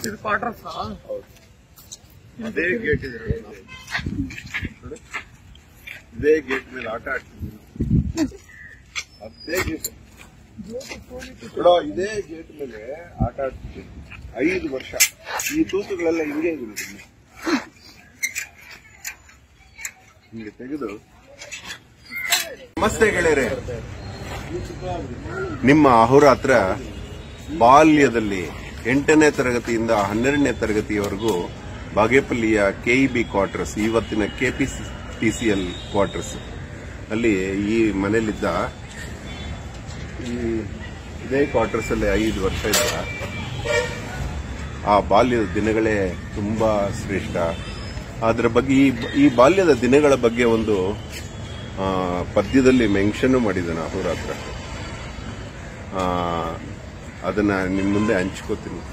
ಇದು ಕ್ವಾರ್ಟರ್ಸ್ ಹೌದು ಅದೇ ಗೇಟ್ ಇದೆ ನೋಡಿ ನಾವು. ನೋಡಿ. ಇದೇ ಗೇಟ್ ಮೇಲೆ ಆಟ ಆಡ್ತಿದ್ವಿ ನಾವು. ಅದೇ ಗೇಟ್ ನೋಡೋ ಇದೇ ಗೇಟ್ ಮೇಲೆ ಆಟ ಆಡ್ತಿದ್ವಿ ಐದು ವರ್ಷ ಈ ತೂತುಗಳೆಲ್ಲ ಹಿಂಗೆ ಇರೋದು ಇಲ್ಲಿ. ಹಿಂಗೆ ತೆಗೆದು ನಮಸ್ತೆ ಗೆಳೆಯರೆ ನಿಮ್ಮ ಅಹೋರಾತ್ರ ಬಾಲ್ಯದಲ್ಲಿ ಎಂಟನೇ ತರಗತಿಯಿಂದ ಹನ್ನೆರಡನೇ ತರಗತಿಯವರೆಗೂ ಬಾಗೇಪಲ್ಲಿಯ ಕೆಇಬಿ ಕ್ವಾರ್ಟರ್ಸ್ ಇವತ್ತಿನ ಕೆಪಿಟಿಸಿಎಲ್ ಕ್ವಾರ್ಟರ್ಸ್ ಅಲ್ಲಿ ಈ ಮನೆಯಲ್ಲಿದ್ದ ಈ ಇದೇ ಕ್ವಾರ್ಟರ್ಸ್ ಅಲ್ಲಿ ಐದು ವರ್ಷ ಇದ್ದ ಆ ಬಾಲ್ಯದ ದಿನಗಳೇ ತುಂಬಾ ಶ್ರೇಷ್ಠ ಅದರ ಬಗ್ಗೆ ಈ ಈ ಬಾಲ್ಯದ ದಿನಗಳ ಬಗ್ಗೆ ಒಂದು ಆ, ಪದ್ಯದಲ್ಲಿ ಮೆನ್ಷನ್ ಮಾಡಿದ್ದಾನೆ ಅಹೋರಾತ್ರ ಆ, ಅದನ್ನ ನಿಮ್ ಮುಂದೆ ಹಂಚ್ಕೋತೀನಿ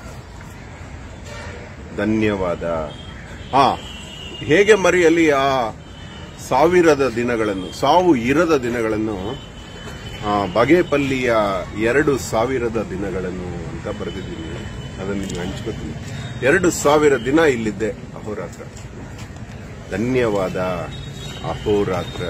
ಧನ್ಯವಾದ ಆ ಹೇಗೆ ಮರೆಯಲಿ ಆ ಸಾವಿರದ ದಿನಗಳನ್ನು ಸಾವು ಇರದ ದಿನಗಳನ್ನು ಆ, ಬಗೆಪಲ್ಲಿಯ ಎರಡು ಸಾವಿರದ ದಿನಗಳನ್ನು ಅಂತ ಬರೆದಿದ್ದೀನಿ ಅದನ್ನು ನಿಮ್ಗೆ ಹಂಚ್ಕೋತೀನಿ ಎರಡು ಸಾವಿರ ದಿನ ಇಲ್ಲಿದ್ದೆ ಅಹೋರಾತ್ರ ಧನ್ಯವಾದ ಅಹೋರಾತ್ರ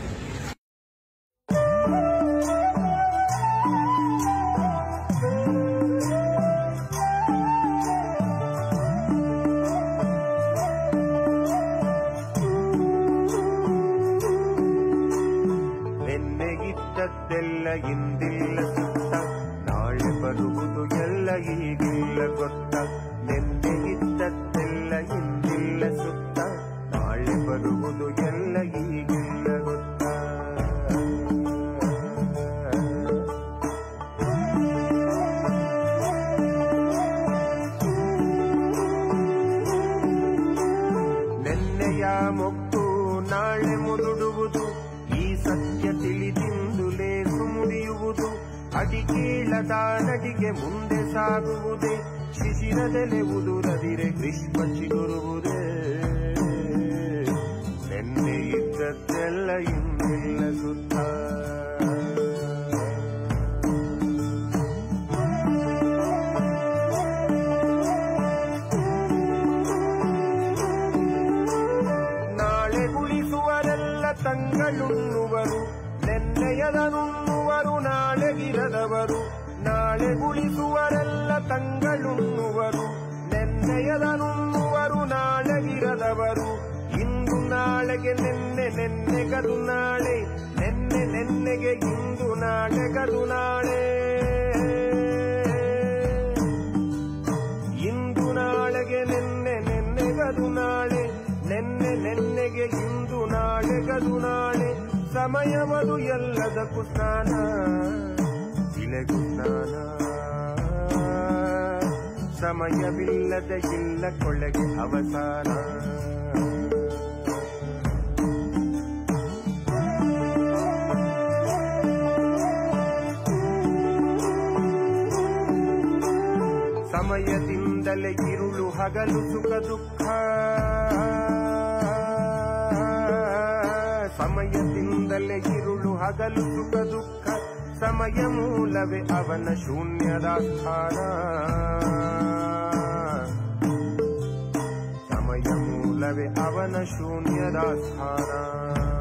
ನೆನ್ನೆಗಿದ್ದದ್ದೆಲ್ಲ ಇಂದಿಲ್ಲ ಸುತ್ತ ನಾಳೆ ಬರುವುದು ಎಲ್ಲ ಈಗಿಲ್ಲ ಗೊತ್ತ ನೆನ್ನೆಗಿದ್ದದ್ದೆಲ್ಲ ಇಂದಿಲ್ಲ ಸುತ್ತ ನಾಳೆ ಬರುವುದು ಎಲ್ಲ ಈಗಿಲ್ಲ ಗೊತ್ತ ನೆನ್ನೆಯ ಮೊಕ್ಕು ನಾಳೆ ಮುದುಡುವುದು ಈ ಸತ್ಯ ತಿಳಿದಿಂದುಲೇ ಸುಮುಡಿಯುವುದು ಅಡಿಕೀಳದ ನಡಿಗೆ ಮುಂದೆ ಸಾಗುವುದೇ ಶಿಶಿರದೆಲೆ ಉದುರದಿರೆ ಗ್ರೀಷ್ಮ ಚಿಗುರುವುದೇ ನೆನ್ನೆ ಇದ್ದದ್ದೆಲ್ಲ ಇನ್ನಿಲ್ಲ ಸುತ್ತ ನಾಳೆ ಉಳಿಸುವರೆಲ್ಲ ತಂಗಳುಣ್ಣುವರು ನೆನ್ನೆಯದನುಣ್ಣುವರು ನಾಳೆಗಿರದವರು ನಾಳೆ ಉಳಿಸುವರೆಲ್ಲ ತಂಗಳುಣ್ಣುವರು ನೆನ್ನೆಯದನುಣ್ಣುವರು ನಾಳೆಗಿರದವರು ಇಂದು ನಾಳೆಗೆ ನೆನ್ನೆ ನೆನ್ನೆಗದು ನಾಳೆ ನೆನ್ನೆ ನೆನ್ನೆಗೆ ಇಂದು ನಾಳೆಗದು ನಾಳೆ ಇಂದು ನಾಳೆಗೆ ನೆನ್ನೆ ನೆನ್ನೆಗದು ನಾಳೆ ನೆನ್ನೆ ನೆನ್ನೆಗೆ ಇಂದು ನಾಳೆಗದು ನಾಳೆ ಸಮಯವದು ಎಲ್ಲದಕ್ಕೂ ಸ್ನಾನ ಇಲೆಗೂ ಸ್ನಾನ ಸಮಯವಿಲ್ಲದ ಇಲ್ಲ ಕೊಳ್ಳೆಗೆ ಅವಸಾನ ಸಮಯದಿಂದಲೇ ಇರುಳು ಹಗಲು ಸುಖ ದುಃಖ ಸಮಯದಿಂದಲೇ ಇರುಳು ಹಗಲು ಸುಖ ದುಃಖ ಸಮಯ ಮೂಲವೇ ಅವನ ಶೂನ್ಯದ ಸ್ಥಾನ ಸಮಯ ಮೂಲವೇ ಅವನ ಶೂನ್ಯದ ಸ್ಥಾನ